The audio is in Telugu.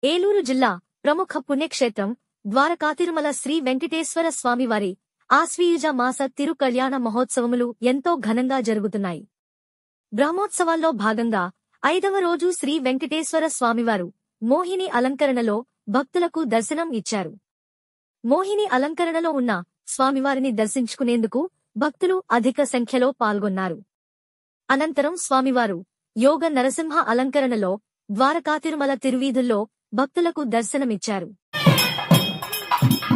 ఏలూరు జిల్లా ప్రముఖ పుణ్యక్షేత్రం ద్వారకాతిరుమల శ్రీ వెంకటేశ్వర స్వామివారి ఆశ్వీయుజ మాస తిరుకళ్యాణ మహోత్సవములు ఎంతో ఘనంగా జరుగుతున్నాయి బ్రహ్మోత్సవాల్లో భాగంగా ఐదవ రోజు శ్రీ వెంకటేశ్వర స్వామివారు మోహిని అలంకరణలో భక్తులకు దర్శనం ఇచ్చారు మోహిని అలంకరణలో ఉన్న స్వామివారిని దర్శించుకునేందుకు భక్తులు అధిక సంఖ్యలో పాల్గొన్నారు అనంతరం స్వామివారు యోగ నరసింహ అలంకరణలో ద్వారకాతిరుమల తిరువీధుల్లో భక్తులకు దర్శనమిచ్చారు